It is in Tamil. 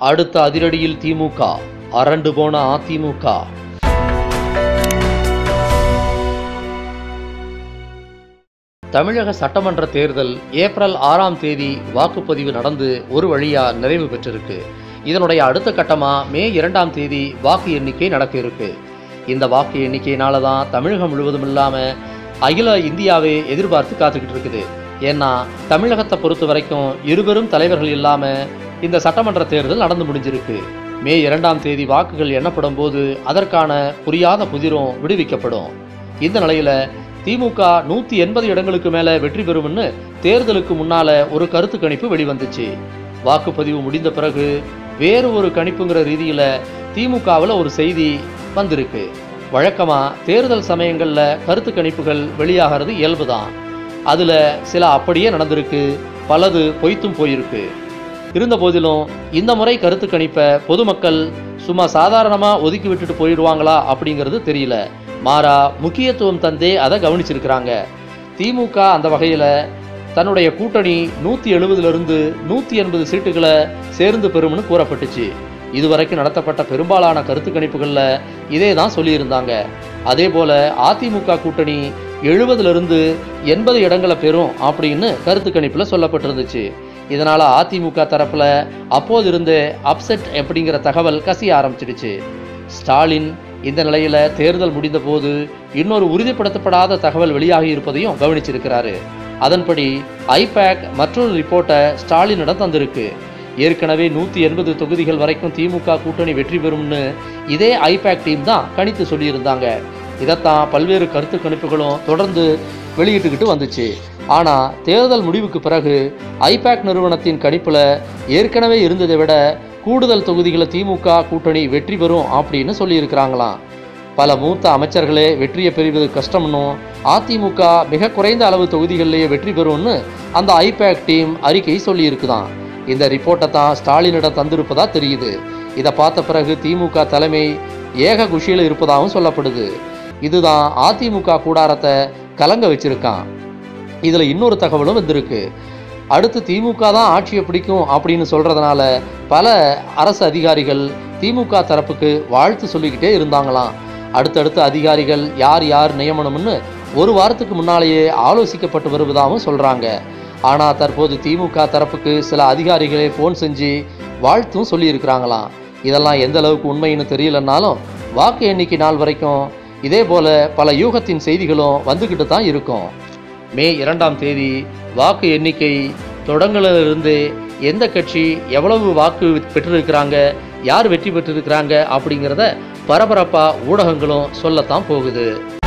அடுத்த அதிரடியில் திமுக அரண்டு போன அதிமுக தமிழக சட்டமன்ற தேர்தல் ஏப்ரல் ஆறாம் தேதி வாக்குப்பதிவு நடந்து ஒரு வழியா நிறைவு பெற்றிருக்கு இதனுடைய அடுத்த கட்டமா மே இரண்டாம் தேதி வாக்கு எண்ணிக்கை நடக்க இருக்கு இந்த வாக்கு எண்ணிக்கையினால தான் தமிழகம் முழுவதும் இல்லாம அகில இந்தியாவே எதிர்பார்த்து காத்துக்கிட்டு இருக்குது ஏன்னா தமிழகத்தை பொறுத்த வரைக்கும் இருவரும் தலைவர்கள் இல்லாம இந்த சட்டமன்ற தேர்தல் நடந்து முடிஞ்சிருக்கு மே இரண்டாம் தேதி வாக்குகள் எண்ணப்படும் போது அதற்கான புரியாத புதிரும் விடுவிக்கப்படும் இந்த நிலையில திமுக நூத்தி எண்பது இடங்களுக்கு மேல வெற்றி பெறும்னு தேர்தலுக்கு முன்னால ஒரு கருத்து கணிப்பு வெளிவந்துச்சு வாக்குப்பதிவு முடிந்த பிறகு வேறு ஒரு கணிப்புங்கிற ரீதியில திமுகவில் ஒரு செய்தி வந்திருக்கு வழக்கமா தேர்தல் சமயங்கள்ல கருத்து கணிப்புகள் வெளியாகிறது இயல்புதான் அதுல சில அப்படியே நடந்திருக்கு பலது பொய்த்தும் போயிருக்கு இருந்த போதிலும் இந்த முறை கருத்து கணிப்பை பொதுமக்கள் சும்மா சாதாரணமா ஒதுக்கி விட்டுட்டு போயிடுவாங்களா அப்படிங்கிறது தெரியல மாறா முக்கியத்துவம் தந்தே அதை கவனிச்சிருக்கிறாங்க திமுக அந்த வகையில தன்னுடைய கூட்டணி நூத்தி எழுபதுலேருந்து நூத்தி எண்பது சீட்டுகளை சேர்ந்து பெறும்னு கூறப்பட்டுச்சு இதுவரைக்கும் நடத்தப்பட்ட பெரும்பாலான கருத்து கணிப்புகளில் இதே தான் சொல்லியிருந்தாங்க அதே போல அதிமுக கூட்டணி எழுபதுலேருந்து எண்பது இடங்களை பெறும் அப்படின்னு கருத்து கணிப்பில் சொல்லப்பட்டிருந்துச்சு இதனால அதிமுக தரப்புல அப்போது இருந்த அப்செட் அப்படிங்கிற தகவல் கசிய ஆரம்பிச்சிடுச்சு ஸ்டாலின் இந்த நிலையில தேர்தல் முடிந்த போது இன்னொரு உறுதிப்படுத்தப்படாத தகவல் வெளியாகி இருப்பதையும் கவனிச்சிருக்கிறாரு அதன்படி ஐபேக் மற்றொரு ரிப்போர்ட்டை ஸ்டாலினிடம் தந்திருக்கு ஏற்கனவே நூற்றி எண்பது தொகுதிகள் வரைக்கும் திமுக கூட்டணி வெற்றி பெறும்னு இதே ஐபேக் டீம் தான் கணித்து சொல்லியிருந்தாங்க இதைத்தான் பல்வேறு கருத்து கணிப்புகளும் தொடர்ந்து வெளியிட்டுக்கிட்டு வந்துச்சு ஆனால் தேர்தல் முடிவுக்கு பிறகு ஐபேக் நிறுவனத்தின் கணிப்பில் ஏற்கனவே இருந்ததை விட கூடுதல் தொகுதிகளை திமுக கூட்டணி வெற்றி பெறும் அப்படின்னு சொல்லியிருக்கிறாங்களாம் பல மூத்த அமைச்சர்களே வெற்றியை பெறுவது கஷ்டம்னும் அதிமுக மிக குறைந்த அளவு தொகுதிகளிலேயே வெற்றி பெறும்னு அந்த ஐபேக் டீம் அறிக்கை சொல்லியிருக்குதாம் இந்த ரிப்போர்ட்டை தான் ஸ்டாலினிடம் தந்திருப்பதா தெரியுது இதை பார்த்த பிறகு திமுக தலைமை ஏக குஷியில் இருப்பதாகவும் சொல்லப்படுது இதுதான் அதிமுக கூடாரத்தை கலங்க வச்சிருக்கான் இதில் இன்னொரு தகவலும் வந்திருக்கு அடுத்து திமுக தான் ஆட்சியை பிடிக்கும் அப்படின்னு சொல்றதுனால பல அரசு அதிகாரிகள் திமுக தரப்புக்கு வாழ்த்து சொல்லிக்கிட்டே இருந்தாங்களாம் அடுத்தடுத்த அதிகாரிகள் யார் யார் நியமனம்னு ஒரு வாரத்துக்கு முன்னாலேயே ஆலோசிக்கப்பட்டு வருவதாகவும் சொல்றாங்க ஆனால் தற்போது திமுக தரப்புக்கு சில அதிகாரிகளே ஃபோன் செஞ்சு வாழ்த்தும் சொல்லியிருக்கிறாங்களாம் இதெல்லாம் எந்த அளவுக்கு உண்மைன்னு தெரியலனாலும் வாக்கு எண்ணிக்கை நாள் வரைக்கும் இதே போல பல யூகத்தின் செய்திகளும் வந்துக்கிட்டு தான் இருக்கும் மே இரண்டாம் தேதி வாக்கு எண்ணிக்கை தொடங்கலிருந்து எந்த கட்சி எவ்வளவு வாக்கு பெற்றிருக்கிறாங்க யார் வெற்றி பெற்றிருக்கிறாங்க அப்படிங்கிறத பரபரப்பாக ஊடகங்களும் சொல்லத்தான் போகுது